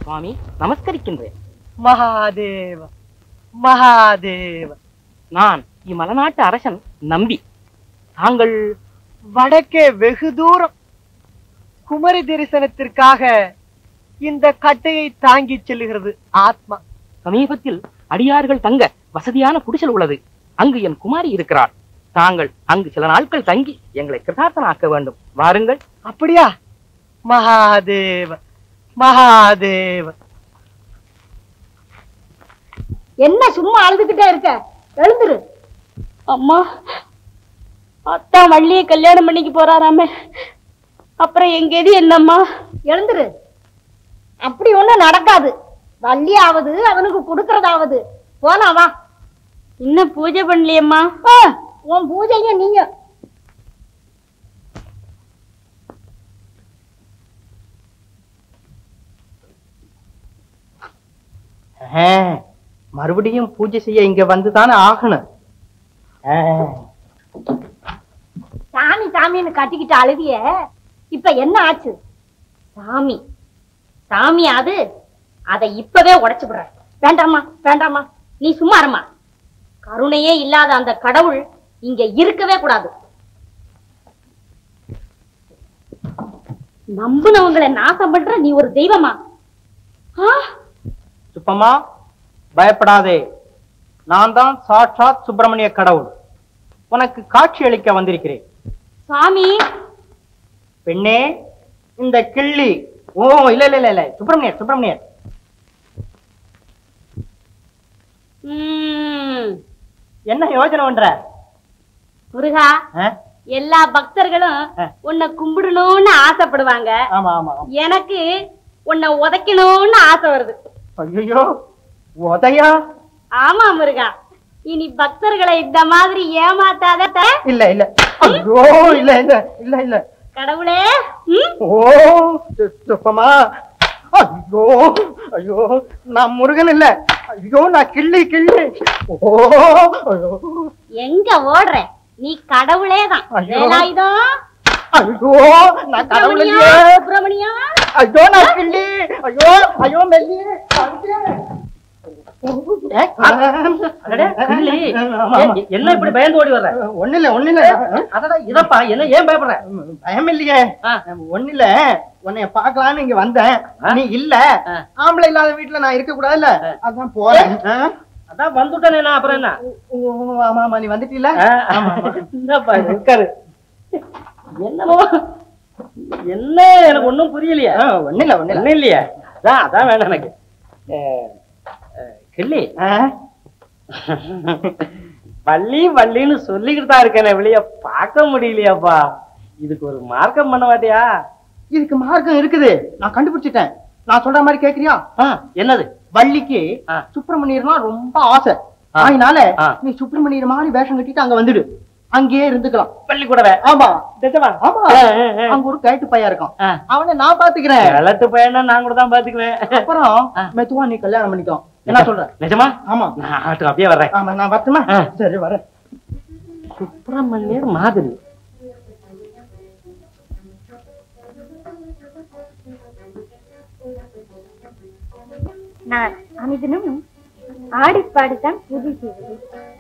சுவாமி நமஸ்கரிக்கின்றேன் மகாதேவ மகாதேவ நான் இம்மலநாட்டு அரசன் நம்பி தாங்கள் வடக்கே வெகு தூரம் குமரி தரிசனத்திற்காக இந்த கட்டையை தாங்கிச் செல்லுகிறது ஆத்மா சமீபத்தில் அடியார்கள் தங்க வசதியான குடிசல் உள்ளது அங்கு என் குமாரி இருக்கிறார் தாங்கள் அங்கு சில நாட்கள் தங்கி எங்களை கிருதார்த்தனாக்க வேண்டும் வாருங்கள் அப்படியா மகாதேவ மகாதேவ என்ன சும்மா அழுதுகிட்டே இருக்க எழுந்துரு அம்மா அத்தா வள்ளியை கல்யாணம் பண்ணிக்க போறாராமே அப்புறம் எங்க எது என்னம்மா எழுந்துரு அப்படி ஒண்ணும் நடக்காது வள்ளியாவது அவனுக்கு கொடுக்கறதாவது போலாம் வா இன்னும் பூஜை பண்ணலையம்மா ஆ, உன் பூஜைய நீங்க ஆ, மறுபடியும் பூஜை செய்ய இங்க வந்துதானே ஆகணும் ஆ, சாமி சாமின்னு கட்டிக்கிட்டு அழுதிய இப்ப என்ன ஆச்சு சாமி சாமி அது அதை இப்பவே உடைச்சு விடுற வேண்டாமா வேண்டாமா நீ சும்மா இருமா கருணையே இல்லாத அந்த கடவுள் இங்க இருக்கவே கூடாது நம்புனவங்களை நாசம் பண்ற நீ ஒரு தெய்வமா ஆ சுப்பம்மா பயப்படாதே நான் தான் சாட்சாத் சுப்பிரமணிய கடவுள் உனக்கு காட்சி அளிக்க வந்திருக்கிறேன் சாமி பெண்ணே இந்த கிள்ளி ஓ இல்ல இல்ல இல்ல இல்ல சுப்பிரமணியர் சுப்பிரமணியர் உம், என்ன யோசனை பண்ற முருகா ஆ? எல்லா பக்தர்களும் ஆ. உன்னை கும்பிடணும்னு ஆசைப்படுவாங்க ஆமா ஆமா ஆமா. எனக்கு உன்னை உதைக்கணும்னு ஆசை வருது ஐயோ உதயா ஆமா முருகா இனி பக்தர்களை இந்த மாதிரி ஏமாத்தாத த- இல்ல இல்ல ஐயோ இல்ல இல்ல இல்ல இல்ல கடவுளே ம்? ஓ சு- சுப்பமா ஐயோ ஐயோ நான் முருகன் இல்ல ஐயோ நான் கிள்ளி கிள்ளி ஓ ஐயோ எங்க ஓடுற நீ கடவுளே தான் ஐயோ. வேலாயுதம் ஐயோ நான் கடவுள் சுப்பிரமணியா, இல்லையே சுப்பிரமணியா ஐயோ நான் கிள்ளி ஐயோ ஐயோ மெல்லி அடடே, கிள்ளி. ஏ, என்ன இப்படி பயந்து ஓடி வர்ற ஒண்ணு இல்ல ஒண்ணு இல்ல அதடா இதப்பா என்ன ஏன் பயப்படுற பயம் இல்லையே ஆ. ஒண்ணு இல்ல உன்னைய பாக்கலாம்னு இங்க வந்தேன் ஆ. நீ இல்ல ஆ. ஆம்பளை இல்லாத வீட்டுல நான் இருக்க கூடாதுல்ல அதான் போறேன் ஆ? அதான் வந்துட்டேனே நான் அப்புறம் என்ன ஓ, ஆமா ஆமா நீ வந்துட்டீல ஆ, ஆமா, ஆமா. என்னப்பா இது, உட்காரு என்னமோ என்ன எனக்கு ஒண்ணும் புரியலையே ஆ, ஒண்ணு இல்ல ஒண்ணு இல்ல ஒண்ணும் இல்லையே அதான் அதான் வேணும் எனக்கு அஹ், அஹ், கிள்ளி ஆ? வள்ளி வள்ளின்னு சொல்லிக்கிட்டு தான் இருக்கேனே வெளிய பார்க்க முடியலையாப்பா இதுக்கு ஒரு மார்க்கம் பண்ண மாட்டியா இதுக்கு மார்க்கம் இருக்குது நான் கண்டுபிடிச்சிட்டேன் நான் சொல்ற மாதிரி கேக்குறியா ஆ, என்னது வள்ளிக்கு ஆ. சுப்பிரமணியர்னா ரொம்ப ஆசை ஆ. அதனால ஆ. நீ சுப்பிரமணியர் மாதிரி வேஷம் கட்டிட்டு அங்க வந்துடு அங்கேயே இருந்துக்கலாம் பள்ளி கூடவே ஆமா நிஜமா? ஆமா ஆ, ஆ, ஆ. அங்க ஒரு கேட்டு பையன் இருக்கான் ஆ. அவனை நான் பாத்துக்கிறேன் கிழட்டு பையனா நான் கூட தான் பாத்துக்குவேன் அப்புறம் ஆ. மெதுவா நீ கல்யாணம் பண்ணிக்கலாம் என்ன சொல்ற நிஜமா ஆமா நான் ஆட்டுக்கு அப்படியே வர்றேன் ஆமா நான் வரட்டுமா ஆ. சரி வரேன் சுப்பிரமணியர் மாதிரி நான் அமிதனும் ஆடி பாடித்தான் பூஜை செய்வது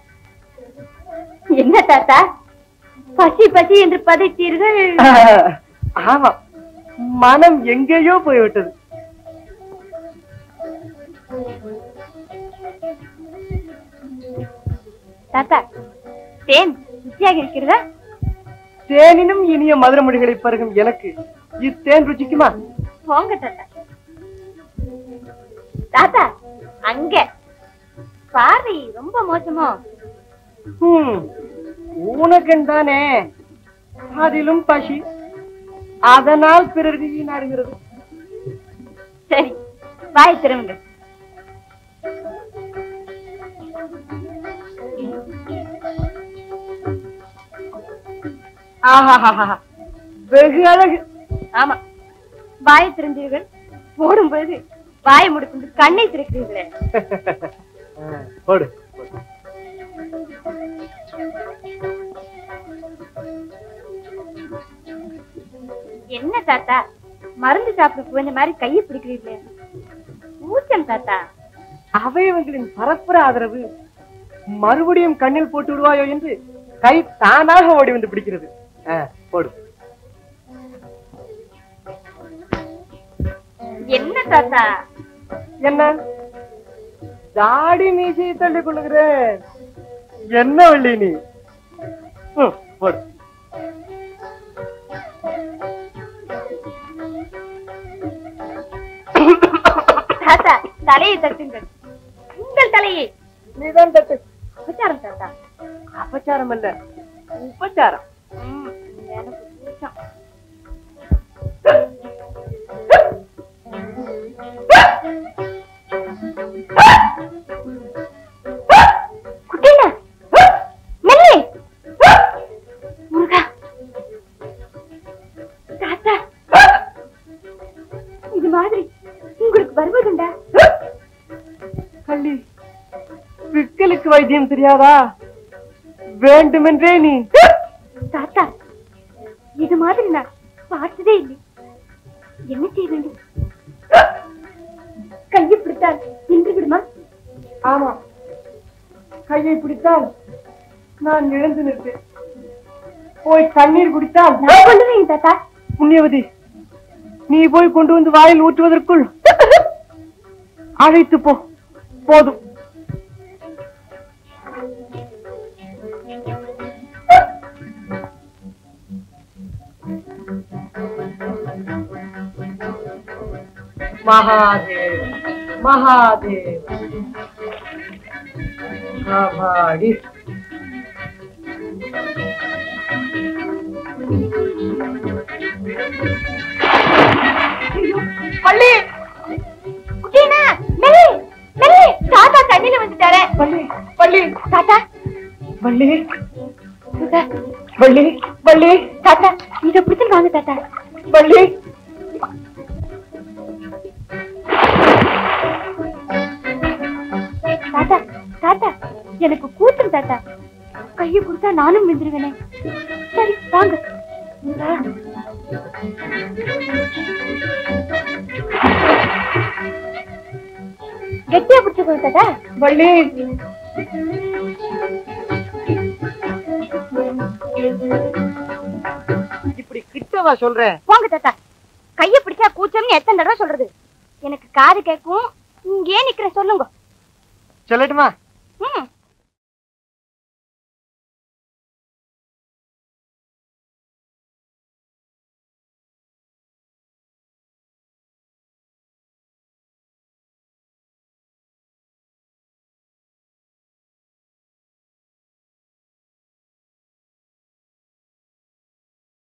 என்ன தாத்தா பசி பசி என்று பதைத்தீர்கள் ஆமா மனம் எங்கேயோ போய்விட்டது தாத்தா தேன் ருச்சியாக இருக்கிறதா தேனினும் இனிய மதுர மொழிகளை பருகும் எனக்கு இத்தேன் ருச்சிக்குமா போங்க தாத்தா தாத்தா அங்க பார்வை ரொம்ப மோசமோ ஹம், உனக்குந்தானே அதிலும் பசி அதனால் பிறருக்கு ஈனாடுகிறது சரி வாய் திரும்புங்க ஆஹாஹாஹா. வெகு அழகு ஆமா வாய் திறந்தீர்கள் போடும்போது வாயை முடிக்கொண்டு கண்ணை திறக்கிறீர்களே போடு என்ன தாத்தா மருந்து சாப்பிட குழந்தை மாதிரி கையை பிடிக்கிறீர்களே தாத்தா அவயவங்களின் பரஸ்பர ஆதரவு மறுபடியும் கண்ணில் போட்டு விடுவாயோ என்று கை தானாக ஓடி வந்து பிடிக்கிறது ஆ, போடு என்ன தாத்தா என்ன தாடி மீசையை தள்ளிக் கொள்ளுகிறேன் என்ன வள்ளி நீ ம், போடு தாத்தா தலையை தட்டுங்கள் உங்கள் தலையை நீதான் தட்டு உபச்சாரம் தாத்தா அபச்சாரம் அல்ல உபச்சாரம் ம், எனக்கு பிடிச்சம். குட்டினா மெல்லே முருகா தாத்தா இது மாதிரி உங்களுக்கு வருவதுண்டா கள்ளி பிக்கலுக்கு வைத்தியம் தெரியாதா வேண்டுமென்றே நீ தாத்தா இது மாதிரி நான் பார்த்ததே இல்லை என்ன செய்ய வேண்டும் கையை பிடித்தால் நின்று விடுமா ஆமா கையை பிடித்தால் நான் எழுந்து நிற்பேன் போய் தண்ணீர் குடித்தால் நான் கொள்ளுவேன் தாத்தா புண்ணியவதி நீ போய் கொண்டு வந்து வாயில் ஊற்றுவதற்குள் அழைத்து போ போதும் மகாதேவ் மகாதேவ் அபாடி பள்ளி குட்டீனா மெல்லே மெல்லே தாத்தா தண்ணில வந்துட்டாரே பள்ளி பள்ளி தாத்தா வள்ளி முருகா, வள்ளி வள்ளி தாத்தா இத பிடிச்சிட்டு வாங்க தாத்தா வள்ளி தாத்தா தாத்தா எனக்கு கூத்துரு தாத்தா கையை கொடுத்தா நானும் விந்துருவேனே சரி வாங்க முருகா. கெட்டியா பிடிச்சுக்கோ தாத்தா வள்ளி இப்படி கிட்டவா சொல்றேன் போங்க தாத்தா கைய பிடிச்சா கூச்சம்னு எத்தனை தடவை சொல்றது எனக்கு காது கேட்கும் இங்கே நிக்கிற சொல்லுங்க சொல்லட்டுமா ம்